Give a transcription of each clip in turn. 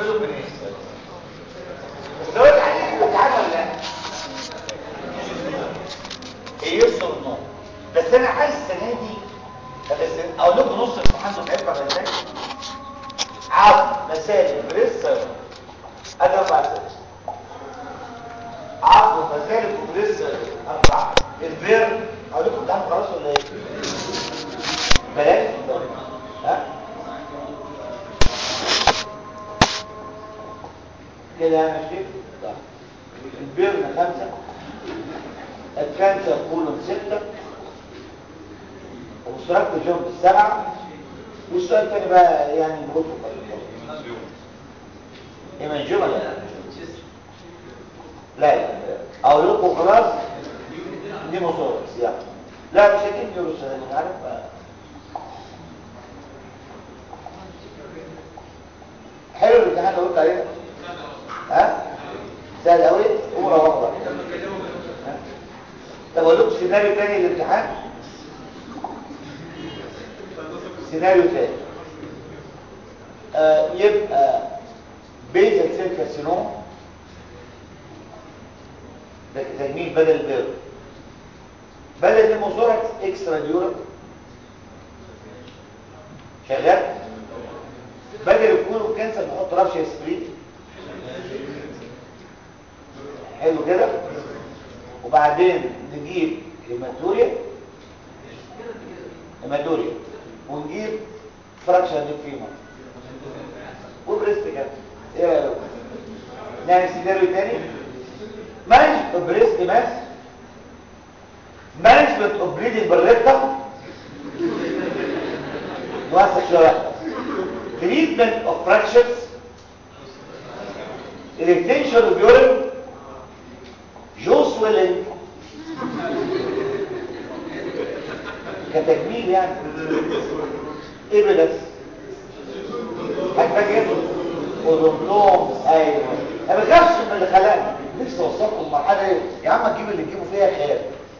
اعمله منين السؤال عليك بتعمل ولا لا ايه يوصل النار بس انا عايز السنه دي بس اقول لكم نص الامتحان ده هيبقى ازاي عظم مسالك بريس ادي اربع اسئله عظم مسالك وبريس اربعه البير اقول لكم الامتحان خلاص ولا ايه بلاش ها كده ماشي طيب البيرن خمسة الكانسر كولون ستة واشتركت الجنب السبعة والسؤال الثاني بقى يعني بقول ايه من الجمل لا لا لا اقول لكم خلاص دي مصورة يعني لا مش هتجيب نيورو السنة دي عارف حلو الامتحان اللي قلت عليه ها سهل قوي اموره واضحه طب اقول لكم سيناريو تاني للامتحان سيناريو تاني آه يبقى بيزل سيل كارسينوم ده تجميل بدل البيض بدل الموزوركس اكسترا ديورال شغال بدل الكولون كانسر نحط رابشه سبريت حلو كده وبعدين نجيب هيماتوريا هيماتوريا ونجيب فراكشن للفيمر وبريست كده ايه رايك نعمل سيناريو تاني مانجمنت اوف بريست ماس مانجمنت اوف بريدنج بالريكتم نوسع شويه treatment of fractures irritation of urine جو swelling كتجميل يعني ايه بس هتفاجئ اودونتوم ايوه انا ما بخافش من اللي خلقني نفسي اوصلكم المرحله ايه يا عم تجيب اللي تجيبه فيها خير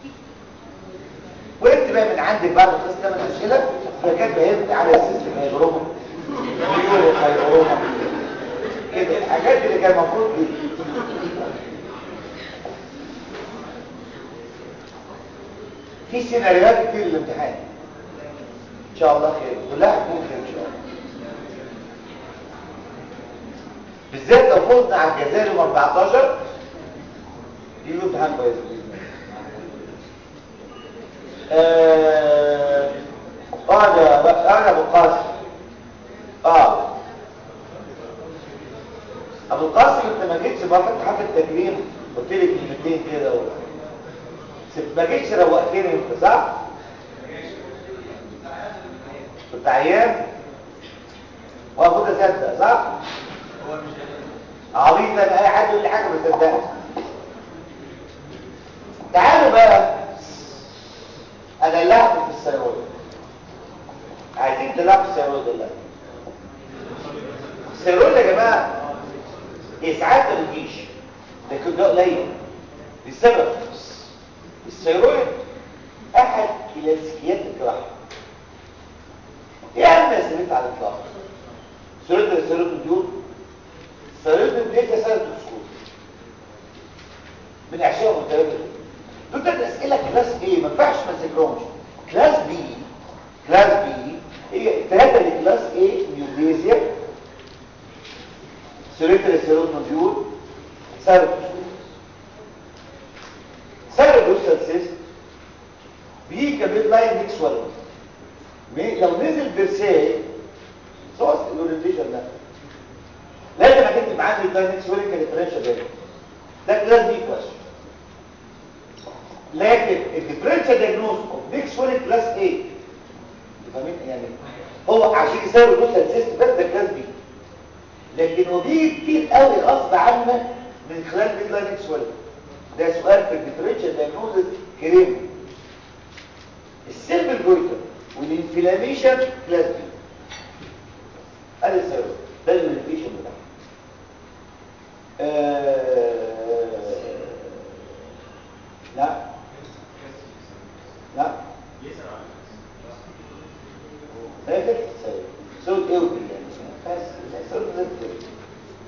وانت بقى من عندك بعد ما تخلص ثمان اسئله هي كانت بهمت على السيستم هيدروما مليون هيدروما كده الحاجات اللي كان المفروض دي في سيناريوهات كتير للامتحان ان شاء الله خير كلها هتكون خير ان شاء الله بالذات لو فزنا على الجزائر يوم 14 يجي امتحان كويس اه اه يا ابو القاسم اه ابو القاسم انت ما جيتش بقى فتح حفله التكريم قلت لي كلمتين كده و... ما جيتش روقتني انت صح كنت عيان وابوك اصدق صح عبيط انا اي حد يقول لي حاجه ما صدقش تعالوا بقى ادلعكم في الثانويه عايزين تدلعوا في الثانويه دلوقتي الثانويه يا جماعه اسعاف ما بتجيش لكن ده قليل لسبب الثيرويد احد كلاسيكيات الجراحه ايه اهم اسئلت على الاطلاق ثيرويد الثيرويد ديول ثيرويد ليه تسلل السكوت من اعشائهم الثلاثه دول دول اسئله كلاس ايه ما ينفعش ما تذاكرهمش كلاس بي كلاس بي هي الثلاثه اللي كلاس ايه نيوبليزيا ثيرويد الثيرويد نوديول ثيرويد سبب الوصل سيست بيجي كميد لاين ميكس ولا لو نزل برسي صوص الاورينتيشن ده لازم هتكتب عندي اللاين ميكس ولا كديفرنشال ده ده كلاس بي كلاس لكن الديفرنشال دايجنوز اوف ميكس ولا كلاس ايه فاهمين يعني هو عشان يساوي الوصل سيست بس ده كلاس بي لكن هو بيجي كتير قوي غصب عنك من خلال ميد لاين ميكس ولا ده سؤال في الديفرنشال دايجنوزس كريم السيربل جويتر والانفلاميشن كلاس بي ادي السبب ده الانفلاميشن بتاعه آه... لا لا لا كده السبب سود ايه وكده بس السبب ده كده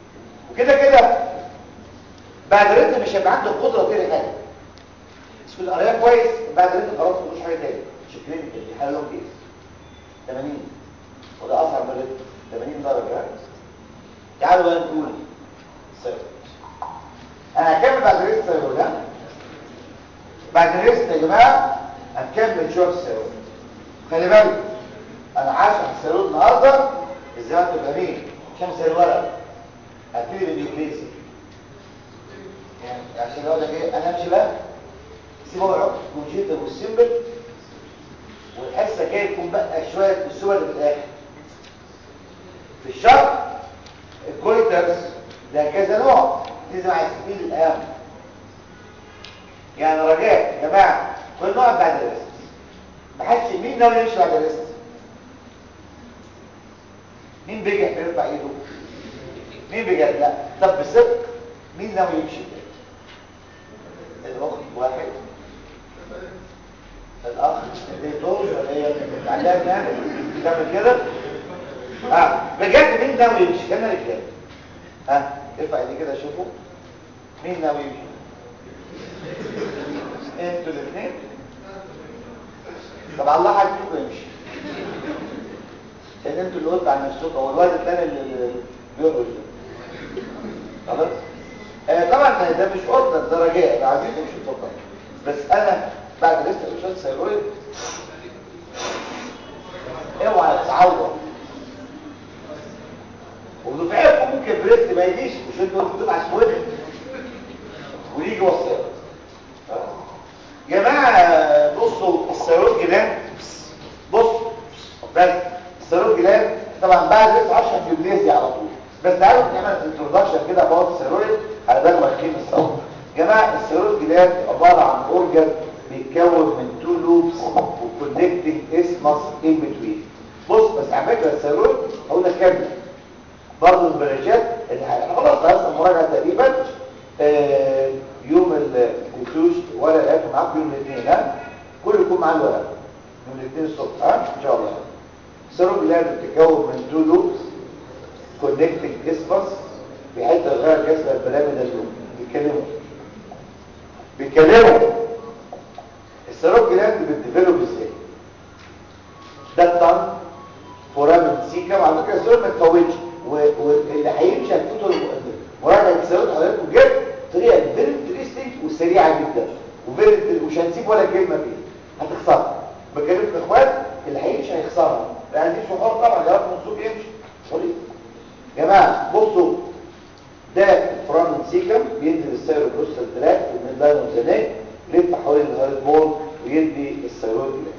كده كده بعد رتم مش هيبقى عنده القدره تاني حاجه بس كل قرايه كويس بعد رتم خلاص مش حاجه تاني شكلين دي حاله لهم كيس 80 وده اصعب من الرتم 80 درجه تعالوا بقى نقول سيرفر انا هكمل بعد ريست سيرفر ده بعد ريست يا جماعه هنكمل شويه السيرفر خلي بالك انا عايش على السيرفر النهارده ازاي انتوا فاهمين شمس الورق هبتدي بالانجليزي يعني عشان اقول لك ايه انا امشي بقى سيبوا العقد والجيتر والسيمبل والحصه كده تكون بقى شويه الصور اللي في الاخر في الشرح الكويترز ده كذا نوع لازم على سبيل الاهم يعني رجاء يا جماعه كل نوع بعد الريست ما حدش مين ناوي يمشي بعد الريست مين بيجح بيرفع ايده مين بجد لا طب بصدق مين ناوي يمشي كده الاخت واحد الاخ اللي طول ولا هي تعلم يعني تعمل كده اه بجد مين ناوي يمشي كان رجاله ها ارفع ايدي كده اشوفه مين ناوي يمشي انتوا الاثنين طب الله حاجتكم يمشي لان انتوا اللي قلت عن نفسكم هو الواد الثاني اللي بيخرج خلاص آه طبعا ده مش اوردر ده رجاء ده عايزين مش اتفضل بس انا بعد لسه مش سيرويد اوعى تتعور ودفعتكم ممكن بريست ما يجيش مش انتوا قلتوا تبقى اسود ويجي وصيات جماعه بصوا السيرويد جلان بص بس السيرويد جلان طبعا بعد لسه 10 في الانجليزي على طول بس تعالوا نعمل انترودكشن كده اباوت السيرويد على بالك واخدين الصوت جماعه السيرويد جلاند عباره عن اورجان بيتكون من تو لوبس وكونكتنج اسمس ان بتوين بص بس على فكره السيرويد هقول لك كامله برضه البريشات اللي خلاص خلاص المراجعه تقريبا آه يوم الكوتوش ولا لقيته معاكم يوم الاثنين ها كله يكون معاه الورق يوم الاثنين الصبح ها ان شاء الله السيرويد جلاند بتتكون من تو لوبس كونكتنج اسمس في حته غير جسم البرامج اليوم بيتكلموا بيتكلموا السيروب جلاند بتديفلوب ازاي ده الطن فورامين سيكا وعلى فكره السيروب ما تفوتش واللي هيمشي هتفوتوا مراجعه السيروب حضراتكم جد طريقه فيري انترستنج وسريعه جدا وفيري مش هنسيب ولا كلمه فيه هتخسرها بكلمه الاخوات اللي هيمشي هيخسرها لا عايزين شحور طبعا يا رب منصوب يمشي سوري جماعه بصوا ده الفرامن سيكم بينزل السيروبروستال تراك في الميدلاين والزناك يلف حوالين الهارد بول ويدي السيرويد جلاند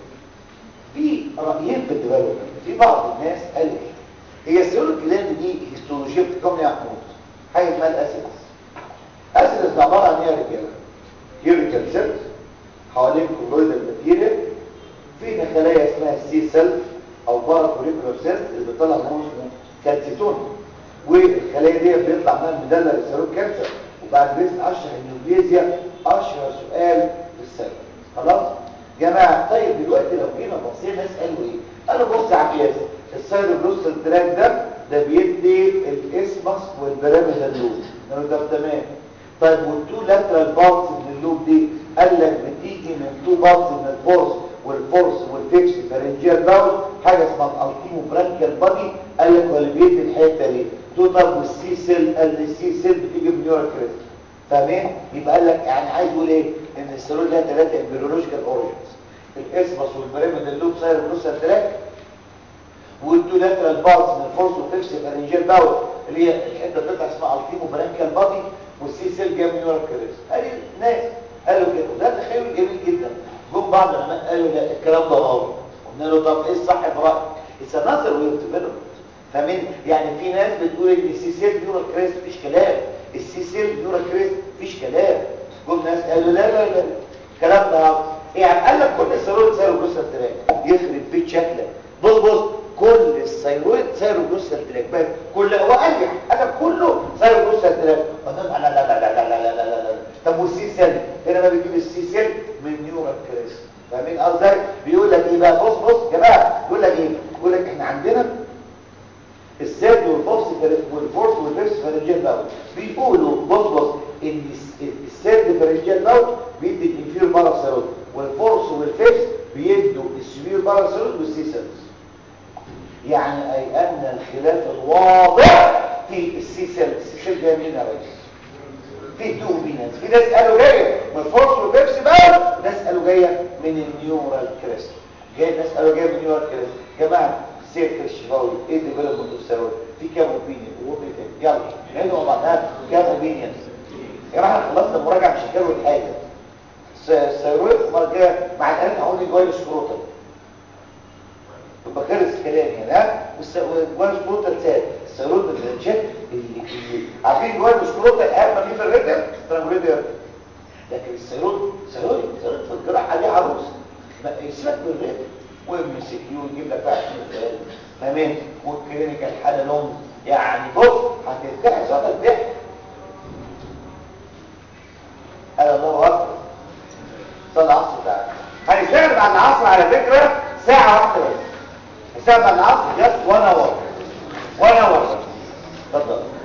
في رايين في الديفلوبمنت في بعض الناس قال ايه هي السيرويد جلاند دي هيستولوجيه بتكون يا محمود حاجه اسمها الاسيدس اسيدس ده عباره عن ايه يا رجاله يوريكال سيلز حوالين كولويدال ماتيريال في خلايا اسمها السي سيل او باراكوليكولار سيلز اللي بتطلع هرمون اسمه كالسيتون والخلايا دي بيطلع منها المدلل السيروب كانسر وبعد بيس اشهر النيوبليزيا اشهر سؤال في السيرب خلاص جماعه طيب دلوقتي لو جينا بصينا ناس قالوا ايه قالوا بص على القياس السيروبروستال تراك ده ده بيدي الاسمس والبيراميدال لوب قالوا ده تمام طيب والتو لاترال بارتس من اللوب دي قال لك بتيجي من تو بارتس من الفورس والفورس والفيكس فرنجيال باول حاجه اسمها الالتيمو برانكيال بادي قال لك هو اللي بيدي الحته دي توتال والسي سيل قال لي السي سيل بتيجي من نيورال كريست فاهمين يبقى قال لك يعني عايز يقول ايه ان السيرول لها ثلاثه امبريولوجيكال اوريجنز الاسمس والبريميدال لوب ساير بروسال تراك والتو لاترال بارتس من الفورس والفيكس فرنجيال باول اللي هي الحته بتطلع اسمها التيمو برانكيال بادي والسي سيل جاي من نيورال كريست ادي ناس قالوا كده وده تخيل جميل جدا جم بعض العلماء قالوا لا الكلام ده غلط قلنا له طب ايه الصح في رايك اتس نظر ويرتبلهم فاهمين يعني في ناس بتقول ان السي سيل نيورال كريست مفيش كلام السي سيل نيورال كريست مفيش كلام جم ناس قالوا لا لا لا الكلام ده غلط يعني قال لك كل السيرويد سيروبروستال تراك يخرب بيت شكلك بص بص كل السيرويد سيروبروستال تراك بس كل هو قال لي انا كله سيروبروستال تراك لا لا لا لا لا لا لا لا لا طب والسي سيل هنا ما بيجيب السي سيل من نيورال كريست فاهمين قصدي بيقول لك ايه بقى بص بص يا جماعه بيقول لك ايه بيقول لك احنا عندنا السيل والفوكس والفورس والفيرس فارنجيال باول بيقولوا بص بص ان السيرد فارنجيال باول بيدي الانفير باراسيروت والفورس والفيرس بيدوا السبير باراسيروت والسيسلز يعني اي ان الخلاف الواضح في السيسل السيسل جاي منين يا ريس في تو اوبينيونز في ناس قالوا جايه من الفورس والفيرس باول وناس قالوا جايه من النيورال كريست جاي ناس قالوا جايه من النيورال كريست جماعه سير الشفاوي ايه ديفلوبمنت اوف ثيرويد في كام اوبينيون وفي يلا نعيدوا مع بعضها كام اوبينيون يا جماعه احنا خلصنا المراجعه مش هنكرر حاجه الثيرويد المره الجايه مع الان هقول لي جوال سكروتال يبقى خلص كلامي يعني ها والجوال سكروتال ثابت الثيرويد بالرنشات اللي عارفين جوال سكروتال اهم ما في الريتم سترانجوليتر لكن الثيرويد ثيرويد ثيرويد في الجراحه عليه عروس سيبك من الريتم وام سي كيو يجيب لك بقى سؤال تمام والكلينيكال حاله لونج يعني بص هتفتح صوت الضحك انا الله اكبر صلى العصر تعالى هنشتغل بعد العصر على فكره ساعه واحده بس هنشتغل بعد العصر جاست 1 اور 1 اور اتفضل